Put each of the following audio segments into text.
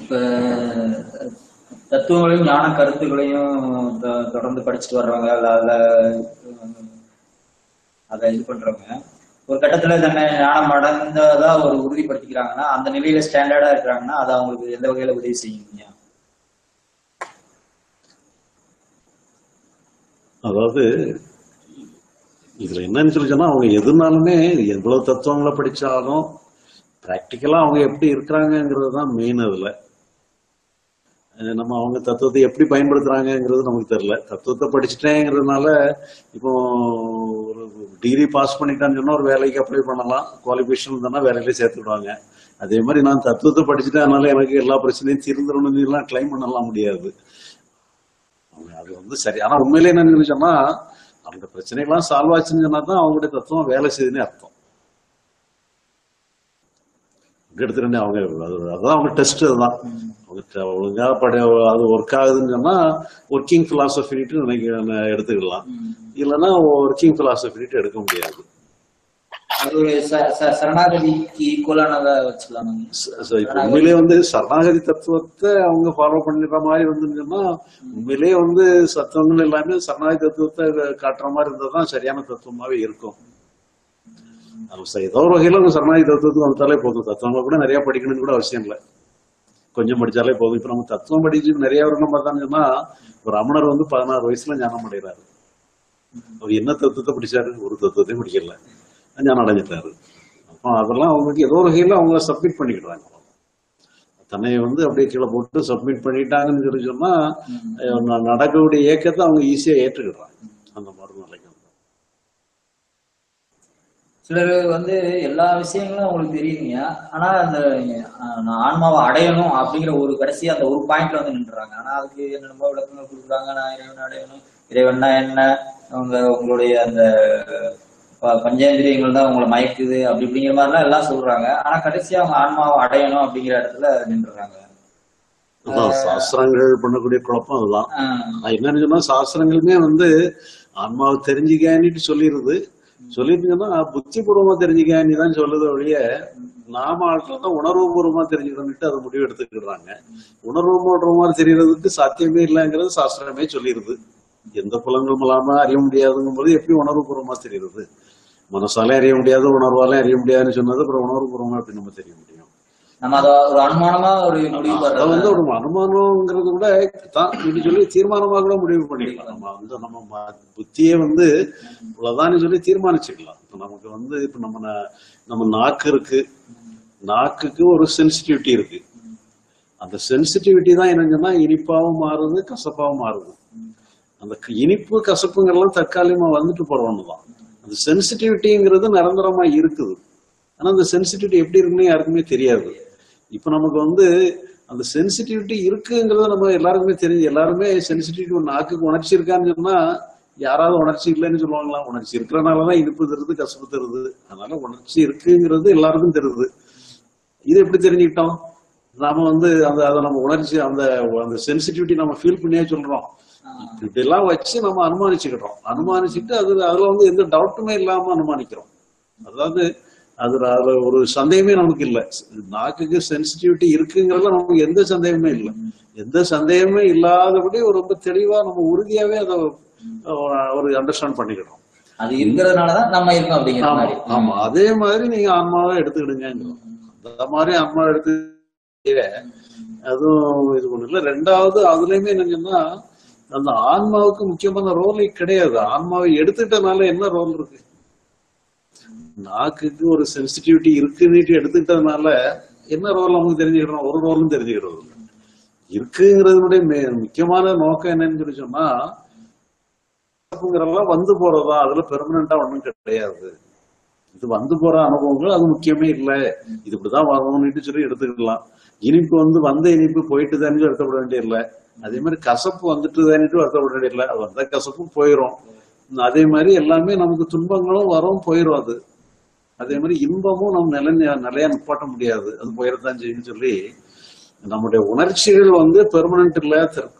இப்ப தத்துவங்களையும் ஞான கருத்துக்களையும் தொ- தொடர்ந்து படிச்சுட்டு வர்றவங்க இல்ல அதுல அதை இது பண்றவங்க ஒரு கட்டத்துல தன்னை ஞானம் அடைந்ததா ஒரு உறுதிப்படுத்திக்கிறாங்கன்னா அந்த நிலையில ஸ்டாண்டர்டா இருக்கிறாங்கன்னா அது அவங்களுக்கு எந்த வகையில உதவி செய்யுங்க அதாவது இதுல என்னன்னு சொல்லி சொன்னா அவங்க எதுனாலுமே எவ்வளவு தத்துவங்களை படிச்சாலும் பிராக்டிக்கலா அவங்க எப்படி இருக்கிறாங்கங்கிறது தான் மெயின் அதுல அஹ் நம்ம அவங்க தத்துவத்தை எப்படி பயன்படுத்துறாங்கங்கிறது நமக்கு தெரியல தத்துவத்தை படிச்சுட்டேங்கிறதுனால இப்போ ஒரு டிகிரி பாஸ் பண்ணிட்டான்னு சொன்னா ஒரு வேலைக்கு அப்ளை பண்ணலாம் குவாலிஃபிகேஷன் இருந்தா வேலையில சேர்த்துடுவாங்க அதே மாதிரி நான் தத்துவத்தை படிச்சுட்டேன் அதனால எனக்கு எல்லா பிரச்சனையும் தீர்ந்துடணும்னு எல்லாம் கிளைம் பண்ணலாம் முடியாது அவங்க அது வந்து சரி ஆனா உண்மையிலே என்னன்னு சொன்னா அந்த பிரச்சனைகள்லாம் சால்வ் ஆச்சுன்னு சொன்னா தான் அவங்களுடைய தத்துவம் வேலை செய்யுதுன்னு அர்த்தம் இப்படி எடுத்துக்கிட்டே அவங்க அது- அதான் அவங்க டெஸ்ட் அதுதான் அவங்க ட- ஒழுங்கா படி அது ஒர்க் ஆகுதுன்னு சொன்னா ஒர்க்கிங் பிலாசபிட்டு நினைக்க எடுத்துக்கலாம் இல்லைன்னா ஒர்க்கிங் பிலாசபிட்டு எடுக்க முடியாது அது ஒரு ச- ச- சரணாகதிக்கு ஈக்குவலானதா வச்சுக்கலாம் ச- ச- இப்ப உண்மையிலேயே வந்து சரணாகதி தத்துவத்தை அவங்க ஃபாலோ பண்ணிடுற மாதிரி இருந்துச்சுன்னா உண்மையிலேயே வந்து சத்துவங்கள் எல்லாமே சரணாகதி தத்துவத்தை காட்டுற மாதிரி இருந்தா தான் சரியான தத்துவமாவே இருக்கும் அது ச- ஏதோ ஒரு வகையில அவங்க சரணாகதி தத்துவத்துக்கு வந்துட்டாலே போதும் தத்துவங்களை கூட நிறைய படிக்கணும்னு கூட அவசியம் இல்லை கொஞ்சம் படிச்சாலே போதும் இப்ப நம்ம தத்துவம் படிச்சு நிறைய பேர் என்ன பார்த்தாங்கன்னா ஒரு ரமணர் வந்து பதினாறு வயசுல ஞானம் அடைகிறாரு அவர் என்ன தத்துவத்தை படிச்சாரு ஒரு தத்துவத்தையும் படிக்கல ஞானம் அடைஞ்சிட்டாரு அப்போ அதெல்லாம் அவங்களுக்கு ஏதோ ஒரு வகையில அவங்க சப்மிட் பண்ணிக்கிடுறாங்க தன்னை வந்து அப்படியே கீழே போட்டு சப்மிட் பண்ணிட்டாங்கன்னு சொல்லி சொன்னா அஹ் ந- நடக்கக்கூடிய இயக்கத்தை அவங்க ஈஸியா ஏற்றுக்கிடுறாங்க அந்த மாதிரி நிலைக்கு வந்து. சிலர் வந்து எல்லா விஷயங்களும் அவங்களுக்கு தெரியுங்க ஆனா அந்த அஹ், நான் ஆன்மாவை அடையணும் அப்படிங்கிற ஒரு கடைசி அந்த ஒரு பாயிண்ட்ல வந்து நின்றுறாங்க ஆனா அதுக்கு என்னென்னமோ விளக்கங்கள் கொடுக்குறாங்க நான் இறைவன் அடையணும் இறைவன்னா என்ன அவங்க உங்களுடைய அந்த ப- பஞ்சேந்திரியங்கள் தான் உங்களை மயக்குது அப்படி இப்படிங்கிற மாதிரிலாம் எல்லாம் சொல்றாங்க ஆனா கடைசியா அவங்க ஆன்மாவை அடையணும் அப்படிங்கிற இடத்துல நின்றுறாங்க அதான் சாஸ்திரங்கள் பண்ணக்கூடிய குழப்பம் அதுதான் ஆஹ், நான் என்னன்னு சொன்னா சாஸ்திரங்களுமே வந்து ஆன்மாவை தெரிஞ்சுக்கானிட்டு சொல்லிடுது சொல்லிட்டுங்கன்னா புத்திபூர்வமா தெரிஞ்சுக்கானி தான் சொல்லுது ஒழிய நாம ஆட்கள் தான் உணர்வுபூர்வமா தெரிஞ்சுக்கணும்ட்டு அதை முடிவு எடுத்துக்கிடுறாங்க உணர்வுபூர்வமா தெரியறதுக்கு சாத்தியமே இல்லைங்கிறது சாஸ்திரமே சொல்லிடுது எந்த புலங்களும் இல்லாம அறிய முடியாதுங்கும் போது எப்படி உணர்வுபூர்வமா தெரியுது மனசாலே அறிய முடியாது உணர்வாலே அறிய முடியாதுன்னு சொன்னது அப்புறம் உணர்வுபூர்வமா எப்படி நம்ம தெரிய முடியும் நம்ம அதை ஒரு அனுமானமா ஒரு முடிவு அதை வந்து பண்றது ஒரு அனுமானம்ங்கிறது கூட தான் இப்படி சொல்லி தீர்மானமா கூட முடிவு பண்ணிக்கலாம் நம்ம வந்து நம்ம ம- புத்தியே வந்து இவ்வளவுதான் சொல்லி தீர்மானிச்சுக்கலாம் இப்ப நமக்கு வந்து இப்ப நம்ம ந- நம்ம நாக்கு இருக்கு நாக்குக்கு ஒரு சென்சிட்டிவிட்டி இருக்கு அந்த சென்சிட்டிவிட்டி தான் என்னங்கன்னா இனிப்பாவும் மாறுது கசப்பாவும் மாறுது அந்த க- இனிப்பு கசப்புங்கிறதெல்லாம் தற்காலிகமா வந்துட்டு போற ஒண்ணுதான் அந்த சென்சிட்டிவிட்டிங்கிறது நிரந்தரமா இருக்குது ஆனா அந்த சென்சிட்டிவிட்டி எப்படி இருக்குன்னு யாருக்குமே தெரியாது இப்ப நமக்கு வந்து அந்த சென்சிட்டிவிட்டி இருக்குங்கிறத நம்ம எல்லாருக்குமே தெரிஞ்சு எல்லாருமே சென்சிட்டிவிட்டி நாக்குக்கு உணர்ச்சி இருக்கான்னு சொன்னா யாராவது உணர்ச்சி இல்லைன்னு சொல்லுவாங்களா உணர்ச்சி இருக்கிறனாலதான் இனிப்பு தருது கசப்பு தருது அதனால உணர்ச்சி இருக்குங்கிறது எல்லாருக்கும் தெரியுது இது எப்படி தெரிஞ்சுக்கிட்டோம் நாம வந்து அந்த அதை நம்ம உணர்ச்சி அந்த அந்த சென்சிட்டிவிட்டி நம்ம ஃபீல் பண்ணியே சொல்றோம் இப்படி எல்லாம் வச்சு நம்ம அனுமானிச்சுக்கிட்டோம் அனுமானிச்சுட்டு அதுல அதுல வந்து எந்த டவுட்டுமே இல்லாம அனுமானிக்கிறோம் அதாவது அதுல அதுல ஒரு சந்தேகமே நமக்கு இல்ல நாக்குக்கு சென்சிட்டிவிட்டி இருக்குங்கிறதுல நமக்கு எந்த சந்தேகமே இல்லை எந்த சந்தேகமே இல்லாதபடி ஒரு ரொம்ப தெளிவா நம்ம உறுதியாவே அதை ஒரு- ஒரு அண்டர்ஸ்டாண்ட் பண்ணிக்கிறோம் அது இருக்கிறதுனாலதான் நம்ம இருக்கோம் அப்படிங்கிற ஆமா மாதிரி ஆமா அதே மாதிரி நீங்க ஆன்மாவை எடுத்துக்கிடுங்க அந்த மாதிரி ஆன்மா எடுத்து அதுவும் இது ஒண்ணு இல்ல ரெண்டாவது அதுலயுமே என்னங்கன்னா அந்த ஆன்மாவுக்கு முக்கியமான ரோலே கிடையாது ஆன்மாவை எடுத்துக்கிட்டனால என்ன ரோல் இருக்கு நாக்குக்கு ஒரு சென்சிட்டிவிட்டி இருக்குன்னு எடுத்துக்கிட்டதுனால என்ன ரோல் நமக்கு தெரிஞ்சுக்கிறோம் ஒரு ரோலும் தெரிஞ்சுக்கிறது இல்ல. இருக்குங்கிறதுனுடைய மே- முக்கியமான நோக்கம் என்னன்னு சொல்லி சொன்னா தப்புங்கிறதெல்லாம் வந்து போறதா அதுல பெர்மனண்டா ஒண்ணும் கிடையாது இது வந்து போற அனுபவங்கள் அது முக்கியமே இல்ல இது இப்படிதான் வரணும்னு சொல்லி எடுத்துக்கலாம் இனிப்பு வந்து வந்த இனிப்பு போயிட்டு தானே வருத்தப்பட வேண்டிய இல்ல அதே மாதிரி கசப்பு வந்துட்டு தானிட்டு வருத்தப்பட வேண்டிய இல்ல அது வந்த கசப்பும் போயிரும் அதே மாதிரி எல்லாமே நமக்கு துன்பங்களும் வரும் போயிரும் அது அதே மாதிரி இன்பமும் நம்ம நிலை நிலையா நிப்பாட்ட முடியாது அது போயிடத்தான் செய்யுன்னு சொல்லி நம்முடைய உணர்ச்சிகள் வந்து பெர்மனன்ட் இல்ல தற்-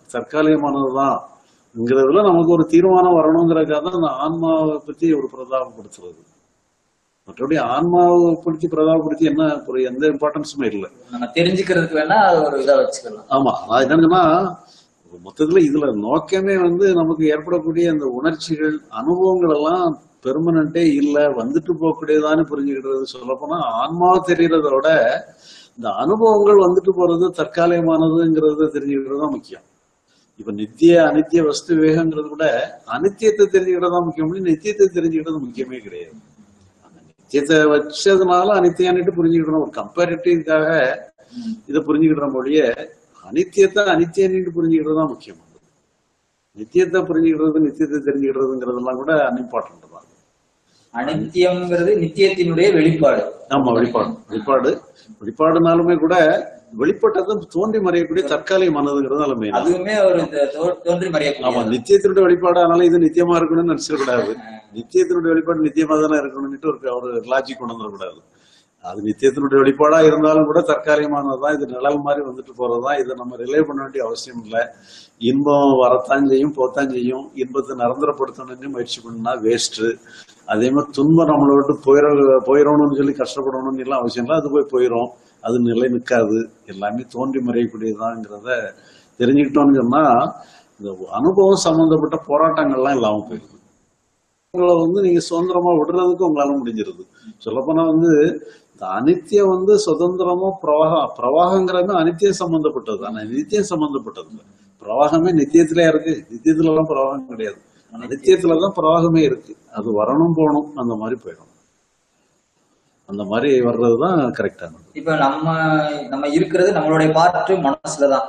தற்காலிகமானதுதான்ங்கிறதுல நமக்கு ஒரு தீர்மானம் வரணுங்கிறதுக்காக தான் அந்த ஆன்மாவை பத்தி ஒரு பிரதாபப்படுத்துறது மற்றபடி ஆன்மாவை பிடிச்சி பிரதாபப்படுத்தி என்ன ஒரு எந்த இம்பார்ட்டன்ஸுமே இல்லை நம்ம தெரிஞ்சுக்கிறதுக்கு வேணா அது ஒரு இதா வச்சுக்கலாம் ஆமா அது என்னன்னா மொத்தத்துல இதுல நோக்கமே வந்து நமக்கு ஏற்படக்கூடிய அந்த உணர்ச்சிகள் அனுபவங்கள் எல்லாம் பெர்மனண்டே இல்ல வந்துட்டு போகக்கூடியதான்னு புரிஞ்சுக்கிறது சொல்லப்போனா ஆன்மாவை தெரியறத விட இந்த அனுபவங்கள் வந்துட்டு போறது தற்காலிகமானதுங்கிறத தெரிஞ்சுக்கிறது தான் முக்கியம் இப்ப நித்திய அனித்திய வஸ்து விவேகங்கிறது கூட அனித்தியத்தை தெரிஞ்சுக்கிறது தான் முக்கியம் இல்ல, நித்தியத்தை தெரிஞ்சுக்கிறது முக்கியமே கிடையாது அந்த நித்தியத்தை வச்சதுனால அனித்தியானிட்டு புரிஞ்சுக்கிட்டோம் ஒரு கம்பேரிட்டிவ்காக இதை புரிஞ்சுக்கிற மொழிய அனித்தியத்தை அனித்தியன்னு புரிஞ்சுக்கிறது தான் முக்கியம் நித்தியத்தை புரிஞ்சுக்கிறது நித்தியத்தை தெரிஞ்சுக்கிறதுங்கிறதெல்லாம் கூட அன்இம்பார்ட்டன்ட் தான் அனித்தியம்ங்கிறது நித்தியத்தினுடைய வெளிப்பாடு ஆமா வெளிப்பாடு வெளிப்பாடு வெளிப்பாடுனாலுமே கூட வெளிப்பட்டது தோன்றி மறையக்கூடிய தற்காலிகமானதுங்கிறது மெயின் அதுவுமே ஒரு இந்த தோ- தோன்றி ஆமா மறையக்கூடிய நித்தியத்தினுடைய வெளிப்பாடு அதனால இது நித்தியமா இருக்கணும்னு நினைச்சிடக்கூடாது நித்தியத்தினுடைய வெளிப்பாடு நித்தியமா தானே இருக்கணும்னுட்டு ஒரு ஒரு லாஜிக் கொண்டு வந்துடக்கூடாது அது நித்தியத்தினுடைய வெளிப்பாடா இருந்தாலும் கூட தற்காலிகமானதுதான் இது நிழல் மாதிரி வந்துட்டு போறதுதான் இதை நம்ம ரிலே பண்ண வேண்டிய அவசியம் இல்லை இன்பம் வரத்தான் செய்யும் போத்தான் செய்யும் இன்பத்தை நிரந்தரப்படுத்தணும்னு முயற்சி பண்ணா வேஸ்ட் அதே மாதிரி துன்பம் நம்மளை விட்டு போயிட போயிடணும்னு சொல்லி கஷ்டப்படணும்னு எல்லாம் அவசியம் இல்லை அது போய் போயிடும் அது நிலை நிற்காது எல்லாமே தோன்றி மறையக்கூடியதாங்கிறத தெரிஞ்சுக்கிட்டோம்னு சொன்னா இந்த அனுபவம் சம்பந்தப்பட்ட போராட்டங்கள்லாம் இல்லாம போயிடுது உங்களை வந்து நீங்க சுதந்திரமா விடுறதுக்கு உங்களால முடிஞ்சிருது சொல்லப்போனா வந்து இந்த அனித்தியம் வந்து சுதந்திரமோ பிரவாகம் பிரவாகங்கிறது அனித்தியம் சம்பந்தப்பட்டது ஆனா நித்தியம் சம்பந்தப்பட்டது இல்ல. பிரவாகமே நித்தியத்திலே இருக்கு நித்தியத்துல எல்லாம் பிரவாகம் கிடையாது நித்தியத்துலதான் பிரவாகமே இருக்கு அது வரணும் போகணும் அந்த மாதிரி போயிடும் அந்த மாதிரி வர்றதுதான் கரெக்டானது இப்ப நம்ம நம்ம இருக்கிறது நம்மளுடைய பாட்டு மனசுலதான்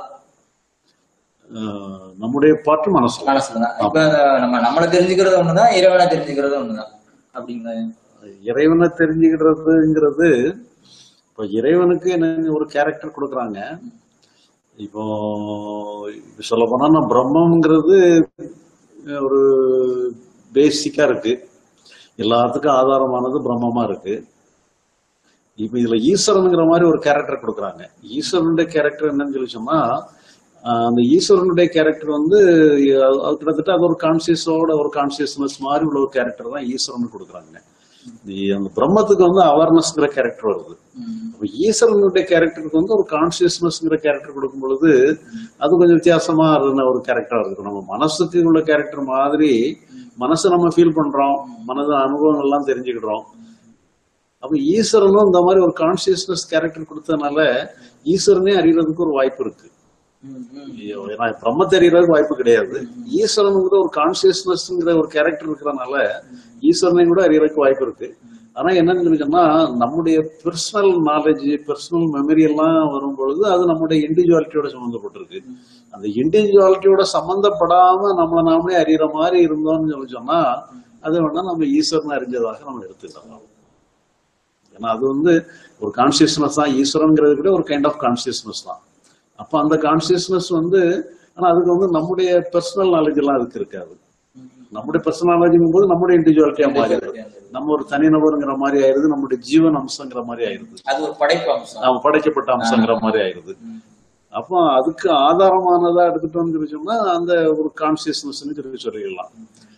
அஹ் நம்முடைய பாட்டு மனசு மனசுலதான் இப்ப நம்ம நம்மளை தெரிஞ்சுக்கிறது ஒண்ணுதான் இறைவனை தெரிஞ்சுக்கிறது ஒண்ணுதான் அப்படிங்கிற இறைவனை தெரிஞ்சுக்கிறதுங்கிறது இப்போ இறைவனுக்கு என்ன ஒரு கேரக்டர் கொடுக்குறாங்க இப்போ சொல்ல போனா பிரம்மங்கிறது ஒரு பேசிக்கா இருக்கு எல்லாத்துக்கும் ஆதாரமானது பிரம்மமா இருக்கு இப்ப இதுல ஈஸ்வரனுங்கிற மாதிரி ஒரு கேரக்டர் கொடுக்குறாங்க ஈஸ்வரனுடைய கேரக்டர் என்னன்னு சொல்லி சொன்னா ஆஹ் அந்த ஈஸ்வரனுடைய கேரக்டர் வந்து அது அது கிட்டத்தட்ட அது ஒரு கான்சியஸோட ஒரு கான்சியஸ்னஸ் மாதிரி உள்ள ஒரு கேரக்டர் தான் ஈஸ்வரன் கொடுக்குறாங்க இந்த- அந்த பிரம்மத்துக்கு வந்து அவேர்னஸ்ங்கிற கேரக்டர் வருது அப்ப ஈஸ்வரனுடைய கேரக்டருக்கு வந்து ஒரு கான்சியஸ்னஸ்ங்கிற கேரக்டர் கொடுக்கும் பொழுது அது கொஞ்சம் வித்தியாசமா இருந்த ஒரு கேரக்டரா இருக்கு நம்ம மனசுக்கு உள்ள கேரக்டர் மாதிரி மனசை நம்ம ஃபீல் பண்றோம் மனது அனுபவங்கள்லாம் தெரிஞ்சுக்கிடுறோம் அப்ப ஈஸ்வரனும் இந்த மாதிரி ஒரு கான்சியஸ்னஸ் கேரக்டர் கொடுத்ததுனால ஈஸ்வரனே அறியறதுக்கு ஒரு வாய்ப்பு இருக்கு ஏன்னா பிரம்மத்தை அறியறதுக்கு வாய்ப்பு கிடையாது ஈஸ்வரனுங்கிற ஒரு கான்சியஸ்னஸ்ங்கிற ஒரு கேரக்டர் இருக்கிறதுனால ஈஸ்வரனை கூட அறியறதுக்கு வாய்ப்பு இருக்கு ஆனா என்னன்னு சொல்லி சொன்னா நம்முடைய பர்சனல் நாலேஜ் பர்சனல் மெமரி எல்லாம் வரும் பொழுது அது நம்முடைய இண்டிவிஜுவாலிட்டியோட சம்மந்தப்பட்டிருக்கு அந்த இண்டிவிஜுவாலிட்டியோட சம்பந்தப்படாம நம்மளை நாமளே அறியற மாதிரி இருந்தோம்னு சொல்லி சொன்னா அது வேணா நம்ம ஈஸ்வரனை அறிஞ்சதாக நம்ம எடுத்துக்கலாம் ஏன்னா அது வந்து ஒரு கான்சியஸ்னஸ் தான் ஈஸ்வரன்ங்கிறது கூட ஒரு கைண்ட் ஆஃப் கான்சியஸ்னஸ் தான் அப்ப அந்த கான்சியஸ்னஸ் வந்து ஆனா அதுக்கு வந்து நம்முடைய பர்சனல் நாலேஜ் எல்லாம் அதுக்கு இருக்காது நம்முடைய பர்சனல் நாலேஜுங்கும் போது நம்முடைய இண்டிவிஜுவாலிட்டியா மாறிடுது நம்ம ஒரு தனிநபருங்கிற மாதிரி ஆயிருது நம்முடைய ஜீவன் அம்சங்கிற மாதிரி ஆயிருது அது ஒரு படைப்பு அம்சம் நாம படைக்கப்பட்ட அம்சங்கிற மாதிரி ஆயிருது அப்போ அதுக்கு ஆதாரமானதா எடுத்துட்டோம்னு சொல்லி சொன்னா அந்த ஒரு கான்சியஸ்னஸ் சொல்லி சொல்லிடலாம்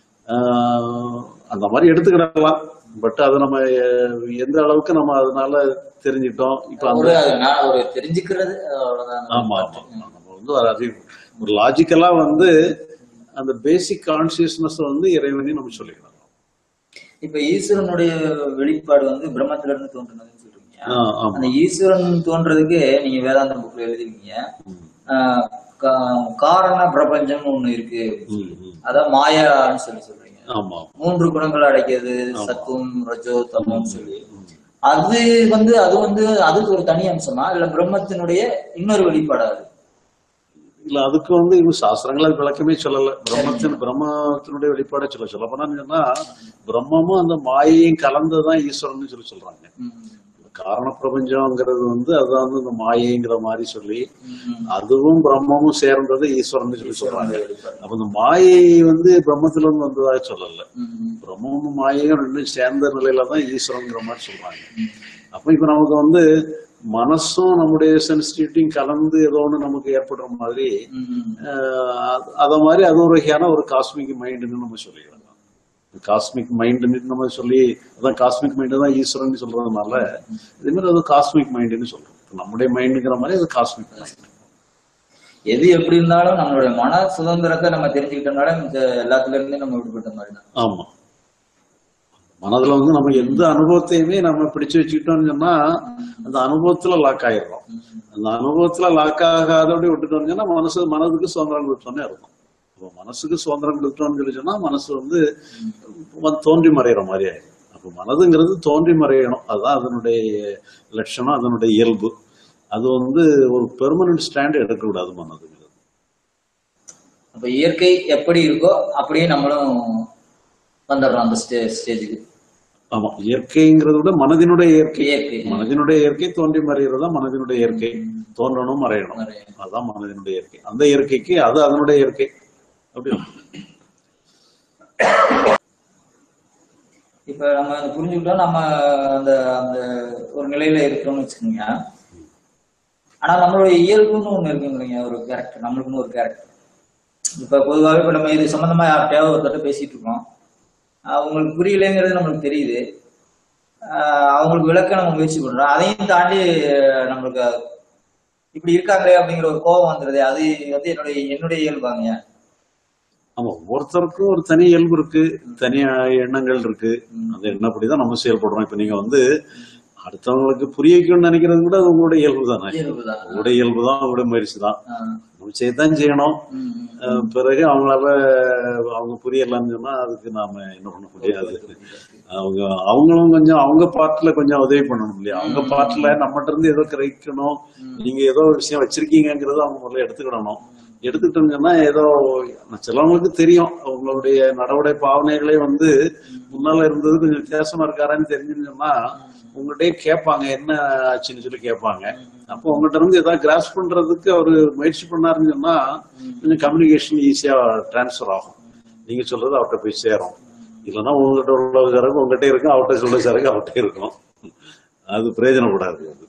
ஆஹ் அந்த மாதிரி எடுத்துக்கிடலாம் பட் அது நம்ம அஹ், எந்த அளவுக்கு நம்ம அதனால தெரிஞ்சிட்டோம் இப்ப அந்த ஒரு அது நான் ஒரு தெரிஞ்சுக்கிறது அவ்வளவுதான் ஆமா ஆமா நம்ம வந்து ஒரு அறிவு ஒரு லாஜிக்கலா வந்து அந்த பேசிக் கான்சியஸ்னஸ் வந்து இறைவனையும் நம்ம சொல்லிக்கலாம் இப்ப ஈஸ்வரனுடைய வெளிப்பாடு வந்து பிரம்மத்துல இருந்து தோன்றுனதுன்னு சொல்றீங்க ஆஹ் ஆமா அந்த ஈஸ்வரன் தோன்றதுக்கு நீங்க வேதாந்த புக்ல எழுதிருக்கீங்க ம், ஆஹ் கா- காரண பிரபஞ்சம்னு ஒண்ணு இருக்கு ம், ம். அதான் மாயான்னு சொல்லி சொல்றீங்க ஆமா மூன்று குணங்கள் அடக்கியது சத்துவம் ரஜோ தமோன்னு சொல்லி அது வந்து அது வந்து அதுக்கு ஒரு தனி அம்சமா இல்ல பிரம்மத்தினுடைய இன்னொரு வெளிப்பாடா அது இல்ல அதுக்கு வந்து இவங்க சாஸ்திரங்கள் அது விளக்கமே சொல்லல பிரம்மத்தின் பிரம்மத்தினுடைய வெளிப்பாடே சொல்ல சொல்ல போனான்னு சொன்னா பிரம்மமும் அந்த மாயையும் கலந்ததுதான் ஈஸ்வரன் சொல்லி சொல்றாங்க ம், காரண பிரபஞ்சம்ங்கிறது வந்து அதுதான் வந்து இந்த மாயைங்கிற மாதிரி சொல்லி ம், அதுவும் பிரம்மமும் சேர்ந்தது ஈஸ்வரன் சொல்லி சொல்றாங்க ஈஸ்வரனுடைய வெளிப்பாடு அப்ப இந்த மாயை வந்து பிரம்மத்துல இருந்து வந்ததாக சொல்லல ம், ம், பிரம்மமும் மாயையும் ரெண்டும் சேர்ந்த நிலையில தான் ஈஸ்வரங்கிற மாதிரி சொல்றாங்க அப்ப இப்ப நமக்கு வந்து மனசும் நம்முடைய சென்சிட்டிவிட்டியும் கலந்து ஏதோ ஒண்ணு நமக்கு ஏற்படுற மாதிரி ம், ம். ஆஹ் அத- அத மாதிரி அது ஒரு வகையான ஒரு காஸ்மிக் மைண்டுன்னு நம்ம சொல்லிக்கலாம் காஸ்மிக் மைண்ட்னு நம்ம சொல்லி அதான் காஸ்மிக் மைண்ட் தான் ஈஸ்வரன் சொல்றதுனால இதே மாதிரி அது காஸ்மிக் மைண்டுன்னு சொல்றோம் இப்ப நம்முடைய மைண்டுங்கிற மாதிரி அது காஸ்மிக் மைண்ட் எது எப்படி இருந்தாலும் நம்மளுடைய மன சுதந்திரத்தை நம்ம தெரிஞ்சுக்கிட்டோம்னால இந்த எல்லாத்துல இருந்தே நம்ம விடுபட்ட மாதிரி தான் ஆமா மனதுல வந்து நம்ம எந்த அனுபவத்தையுமே நம்ம பிடிச்சு வச்சுக்கிட்டோம்னு சொன்னா அந்த அனுபவத்துல லாக் ஆயிடுறோம் அந்த அனுபவத்துல லாக் ஆகாதபடி விட்டுட்டோம்னு சொன்னா மனசு மனதுக்கு சுதந்திரம் கொடுத்தோன்னே இருக்கும் இப்போ மனசுக்கு சுதந்திரம் கொடுத்தோம்னு சொல்லி சொன்னா மனசு வந்து வந்து தோன்றி மறையிற மாதிரி ஆயிடும் அப்போ மனதுங்கிறது தோன்றி மறையணும் அதுதான் அதனுடைய லட்சணம் அதனுடைய இயல்பு அது வந்து ஒரு பெர்மனன்ட் ஸ்டாண்ட் எடுக்கக்கூடாது மனதுங்கிறது அப்ப இயற்கை எப்படி இருக்கோ அப்படியே நம்மளும் வந்துடுறோம் அந்த ஸ்டே ஸ்டேஜுக்கு ஆமா இயற்கைங்கிறத விட மனதினுடைய இயற்கை இயற்கை மனதினுடைய இயற்கை தோன்றி மறைகிறதா மனதினுடைய இயற்கை தோன்றணும் மறையணும் மறையணும். அதான் மனதினுடைய இயற்கை அந்த இயற்கைக்கு அது அதனுடைய இயற்கை அப்படி இப்ப நம்ம அதை புரிஞ்சுக்கிட்டோம் நம்ம அந்த அந்த ஒரு நிலையில இருக்கிறோம்னு வச்சுக்கோங்க ஆனா நம்மளுடைய இயல்புன்னு ஒண்ணு இருக்குங்க இல்லைங்க ஒரு கேரக்டர் நம்மளுக்குன்னு ஒரு கேரக்டர் இப்ப பொதுவாகவே இப்ப நம்ம இது சம்பந்தமா யார்கிட்டயாவது ஒருத்தட்ட பேசிட்டு இருக்கோம் அவங்களுக்கு புரியலைங்கிறது நம்மளுக்கு தெரியுது ஆஹ் அவங்களுக்கு விளக்க நம்ம முயற்சி பண்றோம் அதையும் தாண்டி நம்மளுக்கு இப்படி இருக்காங்களே அப்படிங்கிற ஒரு கோபம் வந்துருது அது வந்து என்னுடைய என்னுடைய இயல்பாங்க ஆமா ஒவ்வொருத்தருக்கும் ஒரு தனி இயல்பு இருக்கு தனி எண்ணங்கள் இருக்கு அந்த எண்ணப்படிதான் நம்ம செயல்படுறோம் இப்ப நீங்க வந்து அடுத்தவங்களுக்கு புரிய வைக்கணும்னு நினைக்கிறது கூட அது உங்களுடைய இயல்பு தானே இயல்புதான் உங்களுடைய இயல்பு தான் உங்களுடைய முயற்சி தான் ஆஹ் நம்ம செய்யத்தான் செய்யணும் உம் உம். அஹ் பிறகு அவங்களால அவங்க புரியலன்னு சொன்னா அதுக்கு நாம என்ன பண்ண முடியாது அவங்க அவங்களும் கொஞ்சம் அவங்க பார்ட்ல கொஞ்சம் உதவி பண்ணணும் இல்லையா அவங்க பார்ட்ல நம்மகிட்ட இருந்து ஏதோ கிரகிக்கணும் நீங்க ஏதோ ஒரு விஷயம் வச்சிருக்கீங்கிறத அவங்க முதல்ல எடுத்துக்கிடணும் எடுத்துக்கிட்டோம்னு சொன்னா ஏதோ சிலவங்களுக்கு தெரியும் அவங்களுடைய நடவடை பாவனைகளே வந்து முன்னால இருந்தது கொஞ்சம் வித்தியாசமா இருக்காரான்னு தெரிஞ்சுன்னு சொன்னா உங்கள்கிட்டயே கேட்பாங்க என்ன ஆச்சுன்னு சொல்லி கேட்பாங்க அப்போ உங்கள்கிட்ட இருந்து ஏதாவது கிராஸ் பண்றதுக்கு அவரு முயற்சி பண்ணாருன்னு சொன்னா கொஞ்சம் கம்யூனிகேஷன் ஈஸியா டிரான்ஸ்ஃபர் ஆகும் நீங்க சொல்றது அவர்கிட்ட போய் சேரும் இல்லைன்னா உங்ககிட்ட உள்ள சரக்கு உங்ககிட்ட இருக்கும் அவர்கிட்ட சொல்ற சரக்கு அவர்கிட்ட இருக்கும் அது பிரயோஜனப்படாது அது